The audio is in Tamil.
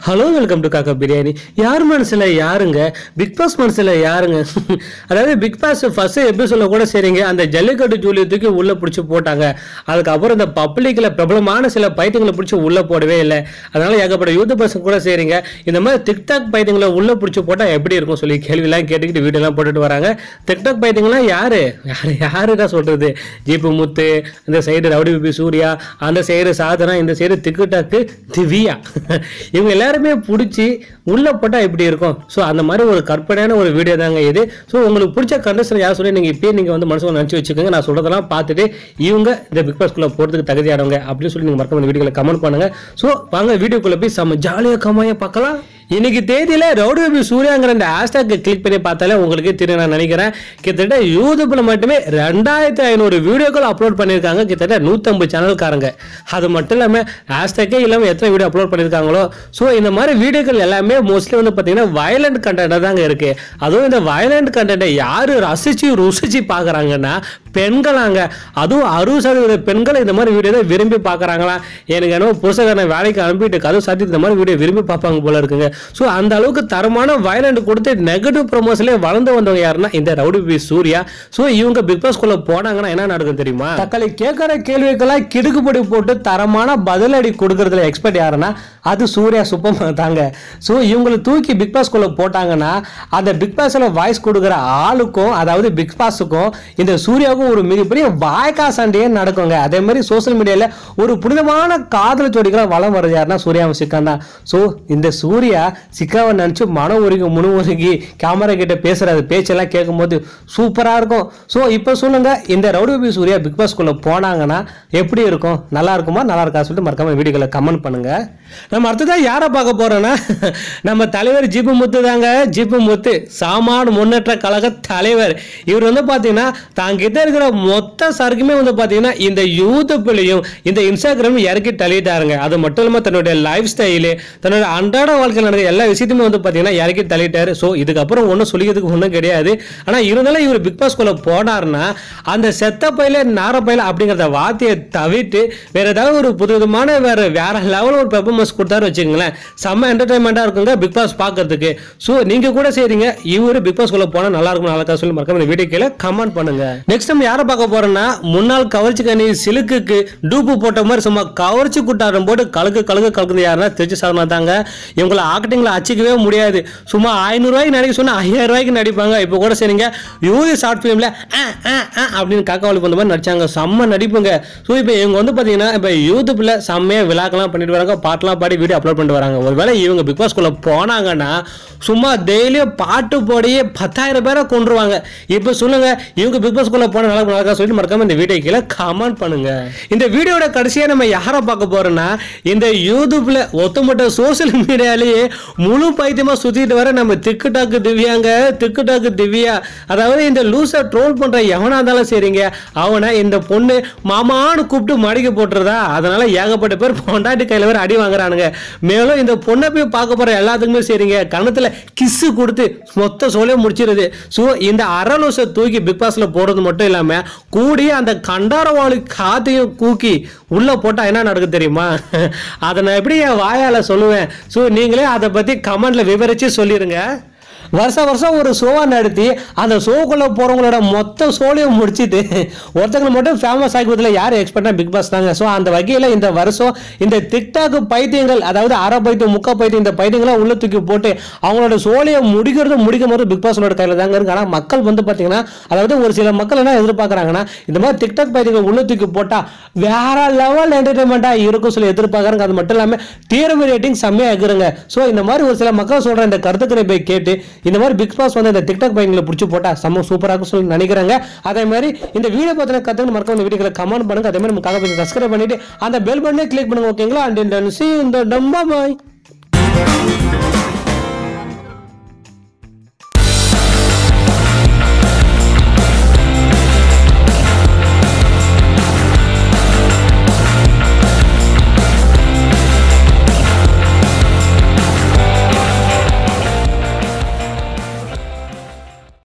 ஹலோ வெல்கம் டு காக்கா பிரியாணி யார் மனசில் யாருங்க பிக் பாஸ் மனசில் யாருங்க அதாவது பிக் பாஸ் ஃபர்ஸ்ட் எபிசோட கூட சரிங்க அந்த ஜல்லிக்கட்டு ஜூலியை தூக்கி உள்ளே பிடிச்சி போட்டாங்க அதுக்கப்புறம் இந்த பப்ளிக்கில் பிரபலமான சில பைத்தியங்களை பிடிச்சி உள்ளே போடவே இல்லை அதனால ஏகப்பட்ட யூத் பசங்க கூட சரிங்க இந்த மாதிரி டிக்டாக் பைத்தியங்களை உள்ளே பிடிச்சி போட்டால் எப்படி இருக்கும் சொல்லி கேள்விலாம் கேட்டுக்கிட்டு வீடியோலாம் போட்டுட்டு வராங்க டிக்டாக் பைத்தியங்களாம் யாரு யாரு யாரு தான் சொல்றது ஜீப்பு முத்து இந்த சைடு ரவுடி பிபி சூர்யா அந்த சைடு சாதனா இந்த சைடு திக்குட்டாக்கு திவ்யா இவங்க எல்லாருமே பிடிச்சி உள்ள போட்டால் எப்படி இருக்கும் ஸோ அந்த மாதிரி ஒரு கற்பனையான ஒரு வீடியோ தாங்க இது ஸோ உங்களுக்கு பிடிச்ச கண்டஸ்டன் யார் சொல்லி நீங்கள் இப்பயே நீங்கள் வந்து மனசுல நினச்சி வச்சுக்கோங்க நான் சொல்கிறதெல்லாம் பார்த்துட்டு இவங்க இந்த பிக் பாஸ்குள்ளே போகிறதுக்கு தகுதியானவங்க அப்படின்னு சொல்லி நீங்கள் மறக்காம இந்த வீடியோவில் கமெண்ட் பண்ணுங்க ஸோ வாங்க வீடியோக்குள்ளே போய் செம்ம ஜாலியாக கம்மாயாக பார்க்கலாம் இன்னைக்கு தேதியில ரவுடி பேபி சூர்யாங்கிற இந்த ஹேஷ்டாக் கிளிக் பண்ணி பார்த்தாலே உங்களுக்கு தெரியும் நான் நினைக்கிறேன் கிட்டத்தட்ட யூடியூப்ல மட்டுமே ரெண்டாயிரத்தி ஐநூறு வீடியோக்கள் அப்லோட் பண்ணியிருக்காங்க கிட்டத்தட்ட நூற்றம்பது சேனல்காரங்க அது மட்டும் இல்லாமல் ஹேஷ்டாக்கே இல்லாமல் எத்தனை வீடியோ அப்லோட் பண்ணியிருக்காங்களோ ஸோ இந்த மாதிரி வீடியோக்கள் எல்லாமே மோஸ்ட்லி வந்து பார்த்தீங்கன்னா வயலண்ட் கண்டென்ட்டாக தாங்க இருக்கு அதுவும் இந்த வயலண்ட் கண்டென்ட்டை யார் ரசிச்சு ருசிச்சு பார்க்குறாங்கன்னா பெண்களாங்க அதுவும் அறுபது சதவீத பெண்கள் இந்த மாதிரி வீடியோ தான் விரும்பி பார்க்குறாங்களா எனக்கு என்னவோ புருஷகாரனை வேலைக்கு அனுப்பிட்டு கதவு சாத்தி இந்த மாதிரி வீடியோ விரும்பி பார்ப்பாங்க போல இருக்குங்க ஸோ அந்த அளவுக்கு தரமான வயலண்ட் கொடுத்து நெகட்டிவ் ப்ரொமோஷன்லேயே வளர்ந்து வந்தவங்க யாருன்னா இந்த ரவுடி பி சூர்யா ஸோ இவங்க பிக் பாஸ்குள்ள போனாங்கன்னா என்ன நடக்கும் தெரியுமா தக்காளி கேட்குற கேள்விக்கெல்லாம் கிடுக்குப்படி போட்டு தரமான பதிலடி கொடுக்கறதுல எக்ஸ்பர்ட் யாருன்னா அது சூர்யா சுப்பமா தாங்க ஸோ இவங்களை தூக்கி பிக் பாஸ்குள்ள போட்டாங்கன்னா அந்த பிக் பாஸ்ல வாய்ஸ் கொடுக்குற ஆளுக்கும் அதாவது பிக் பாஸுக்கும் இந்த சூர்யாவுக்கும் ஒரு மிகப்பெரிய வாய்க்கா சண்டையே நடக்குங்க அதே மாதிரி சோஷியல் மீடியாவில் ஒரு புனிதமான காதல் ஜோடிகளாக வளம் வருது யாருன்னா சூர்யாவும் சிக்கான் தான் ஸோ இந்த சூர்யா சிக்காவை நினச்சி மன உருகி முனு உருகி கேமரா கிட்ட பேசுகிற அது பேச்செல்லாம் கேட்கும்போது சூப்பராக இருக்கும் ஸோ இப்போ சொல்லுங்க இந்த ரவுடி பி சூர்யா பிக் பாஸ்குள்ளே போனாங்கன்னா எப்படி இருக்கும் நல்லா இருக்குமா நல்லா இருக்கா சொல்லிட்டு மறக்காம வீடியோக்களை கமெண்ட் பண்ணுங்க நம்ம அடுத்ததான் யாரை பார்க்க போறோம்னா நம்ம தலைவர் ஜிபு முத்து தாங்க ஜிபு முத்து சாமான் முன்னேற்ற கழக தலைவர் இவர் வந்து பார்த்தீங்கன்னா தாங்கிட்ட இருக்கிற மொத்த சரக்குமே வந்து பார்த்தீங்கன்னா இந்த யூடியூப்லையும் இந்த இன்ஸ்டாகிராம் இறக்கி தள்ளிட்டாருங்க அது மட்டும் இல்லாமல் தன்னுடைய லைஃப் ஸ்டைலு தன்னோட அன்றாட வாழ்க்கையில் நடக்கிற எல்லா விஷயத்தையுமே வந்து பார்த்தீங்கன்னா இறக்கி தள்ளிட்டாரு ஸோ இதுக்கப்புறம் ஒன்றும் சொல்லிக்கிறதுக்கு ஒன்றும் கிடையாது ஆனால் இருந்தாலும் இவர் பிக் பாஸ்குள்ளே போனார்னா அந்த செத்த பையில நார பையில அப்படிங்கிறத வார்த்தையை தவிர்த்து வேற ஏதாவது ஒரு புதுவிதமான வேற வேற லெவலில் ஒரு பெர்ஃபார்மன்ஸ் கொடுத்தாரு வச்சுங்களேன் செம்ம என்டர்டைன்மெண்ட்டாக இருக்குங்க பிக் பாஸ் பார்க்கறதுக்கு ஸோ நீங்கள் கூட சரிங்க இவரு பிக் பாஸ்குள்ளே போனால் நல்லா இருக்கும் நல்லா இருக்கா சொல்லி மறக்காம இந்த வீடியோ கீழே கமெண்ட் பண்ணுங்க நெக்ஸ்ட் நம்ம யாரை பார்க்க போறோம்னா முன்னாள் கவர்ச்சி கனி சிலுக்குக்கு டூப்பு போட்ட மாதிரி சும்மா கவர்ச்சி குட்டாரம் போட்டு கலக்கு கலக்கு கலக்குது யாருன்னா திருச்சி சாதனா தாங்க இவங்களை ஆக்டிங்கில் அச்சிக்கவே முடியாது சும்மா ஐநூறுரூவாய்க்கு நடிக்க சொன்னால் ஐயாயிரம் ரூபாய்க்கு நடிப்பாங்க இப்போ கூட சரிங்க யூதி ஷார்ட் ஃபிலிமில் அப்படின்னு காக்காவளி பண்ண மாதிரி நடிச்சாங்க செம்ம நடிப்புங்க ஸோ இப்போ இவங்க வந்து பார்த்தீங்கன்னா இப்போ யூடியூப்பில் செம்மையாக விழாக்கெல்லாம் பண்ணிட்டு வராங்க பாட்டெலாம் பாடி வீடியோ அப்லோட் பண்ணிட்டு வராங்க ஒருவேளை இவங்க பிக் பாஸ்குள்ளே போனாங்கன்னா சும்மா டெய்லியும் பாட்டு போடியே பத்தாயிரம் பேரை கொண்டுருவாங்க இப்போ சொல்லுங்க இவங்க பிக் பாஸ்குள்ளே போன நல்லா நல்லா இருக்கா சொல்லிட்டு மறக்காம இந்த வீடியோ கீழே கமெண்ட் பண்ணுங்க இந்த வீடியோட கடைசியாக நம்ம யாரை பார்க்க போறோம்னா இந்த யூடியூப்ல ஒத்துமொட்ட சோஷியல் மீடியாலேயே முழு பைத்தியமாக சுற்றிட்டு வர நம்ம திக்குட்டாக்கு திவ்யாங்க திக்குட்டாக்கு திவ்யா அதாவது இந்த லூஸை ட்ரோல் பண்ற எவனா இருந்தாலும் சரிங்க அவனை இந்த பொண்ணு மாமான்னு கூப்பிட்டு மடிக்க போட்டுறதா அதனால ஏகப்பட்ட பேர் பொண்டாட்டி கையில் வேற அடி வாங்குறானுங்க மேலும் இந்த பொண்ணை போய் பார்க்க போற எல்லாத்துக்குமே சரிங்க கணத்துல கிஸ்ஸு கொடுத்து மொத்த சோலையை முடிச்சிருது ஸோ இந்த அரலூசை தூக்கி பிக் பாஸ்ல போடுறது மட்டும் இல்லாம கூடிய அந்த கண்டாரவாளி காத்தையும் கூக்கி உள்ள போட்டா என்ன நடக்கும் தெரியுமா அதை நான் எப்படி என் வாயால சொல்லுவேன் ஸோ நீங்களே அதை பத்தி கமெண்ட்ல விவரிச்சு சொல்லிருங்க வருஷம் வருஷம் ஒரு ஷோவை நடத்தி அந்த ஷோக்குள்ளே போகிறவங்களோட மொத்த ஷோலையும் முடிச்சுட்டு ஒருத்தங்களை மட்டும் ஃபேமஸ் ஆகிவதில் யார் எக்ஸ்பெக்டாக பிக் பாஸ் தாங்க ஸோ அந்த வகையில் இந்த வருஷம் இந்த டிக்டாக் பைத்தியங்கள் அதாவது அரை பைத்தியம் முக்கா பைத்தியம் இந்த பைத்தியங்களாம் உள்ள தூக்கி போட்டு அவங்களோட ஷோலையை முடிக்கிறது முடிக்கும் போது பிக் பாஸோட கையில் தாங்க இருக்கு ஆனால் மக்கள் வந்து பார்த்தீங்கன்னா அதாவது ஒரு சில மக்கள் என்ன எதிர்பார்க்குறாங்கன்னா இந்த மாதிரி டிக்டாக் பைத்தியங்கள் உள்ள தூக்கி போட்டால் வேற லெவல் என்டர்டைன்மெண்ட்டாக இருக்கும் சொல்லி எதிர்பார்க்குறாங்க அது மட்டும் இல்லாமல் டிஆர்பி ரேட்டிங் செம்மையாக இருக்குங்க ஸோ இந்த மாதிரி ஒரு சில மக்கள் சொல்கிற இந்த கருத்துக்களை போய் கேட்டு இந்த மாதிரி பிக் பாஸ் வந்து இந்த டிக்டாக் பையங்களை பிடிச்சி போட்டா செம்ம சூப்பராக இருக்கும் சொல்லி நினைக்கிறாங்க அதே மாதிரி இந்த வீடியோ பற்றின கற்றுக்கு மறக்காம இந்த வீடியோக்களை கமெண்ட் பண்ணுங்க அதே மாதிரி நம்ம காக சப்ஸ்கிரைப் பண்ணிட்டு அந்த பெல் பட்டனே கிளிக் பண்ணுங்க ஓகேங்களா அண்ட் இந்த சி இந்த டம்பா பாய்